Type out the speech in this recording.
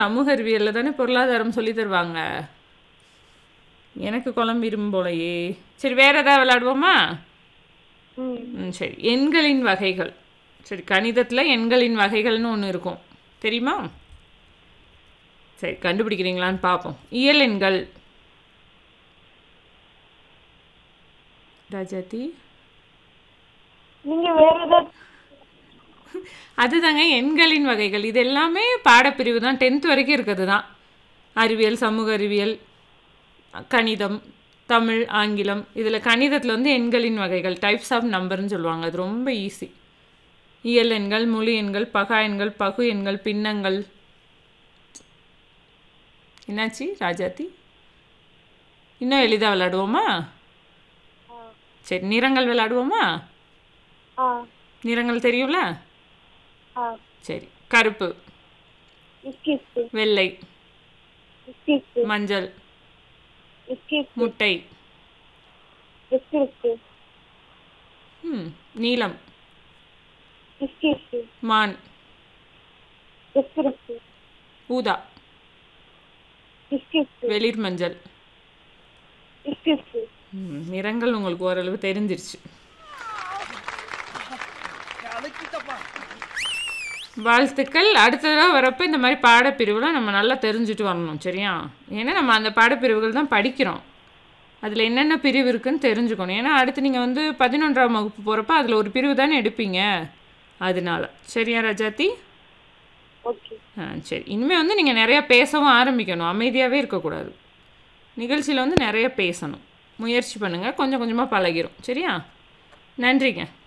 சமூக அறிவியலில் தானே பொருளாதாரம் சொல்லி தருவாங்க எனக்கு குழம்பிரும் போலையே சரி வேற ஏதாவது விளையாடுவோமா ம் ம் சரி எண்களின் வகைகள் சரி கணிதத்தில் எண்களின் வகைகள்னு ஒன்று இருக்கும் தெரியுமா சரி கண்டுபிடிக்கிறீங்களான்னு பார்ப்போம் இயல் எண்கள் ராஜாத்தி நீங்க வேற ஏதாவது அதுதாங்க எண்களின் வகைகள் இது எல்லாமே பாடப்பிரிவு தான் டென்த் வரைக்கும் இருக்கிறது தான் அறிவியல் சமூக அறிவியல் கணிதம் தமிழ் ஆங்கிலம் இதில் கணிதத்தில் வந்து எண்களின் வகைகள் டைப்ஸ் ஆஃப் நம்பர்னு சொல்லுவாங்க அது ரொம்ப ஈஸி இயல் எண்கள் முழு எண்கள் பகா எண்கள் பகு எண்கள் பின்னங்கள் என்னாச்சு ராஜாத்தி இன்னும் எளிதாக விளையாடுவோமா சரி நிறங்கள் விளையாடுவோமா ஆ நிறங்கள் தெரியும்ல ஆ சரி கருப்பு இஸ்கிஸ்து வெள்ளை இஸ்கிஸ்து மஞ்சள் இஸ்கிஸ்து முட்டை இஸ்கிஸ்து ம் நீலம் இஸ்கிஸ்து மான் இஸ்கிஸ்து ஊதா இஸ்கிஸ்து வெளிர் மஞ்சள் இஸ்கிஸ்து ம், நிறங்கள் உங்களுக்கு ஓரளவு தெரிஞ்சிருச்சு வாழ்த்துக்கள் அடுத்த தடவை வரப்போ இந்த மாதிரி பாடப்பிரிவுலாம் நம்ம நல்லா தெரிஞ்சுட்டு வரணும் சரியா ஏன்னா நம்ம அந்த பாடப்பிரிவுகள் தான் படிக்கிறோம் அதில் என்னென்ன பிரிவு இருக்குன்னு தெரிஞ்சுக்கணும் ஏன்னா அடுத்து நீங்கள் வந்து பதினொன்றாம் வகுப்பு போகிறப்ப அதில் ஒரு பிரிவு தானே எடுப்பீங்க அதனால சரியா ராஜாத்தி ஓகே ஆ சரி இனிமேல் வந்து நீங்கள் நிறையா பேசவும் ஆரம்பிக்கணும் அமைதியாகவே இருக்கக்கூடாது நிகழ்ச்சியில் வந்து நிறைய பேசணும் முயற்சி பண்ணுங்கள் கொஞ்சம் கொஞ்சமாக பழகிரும் சரியா நன்றிங்க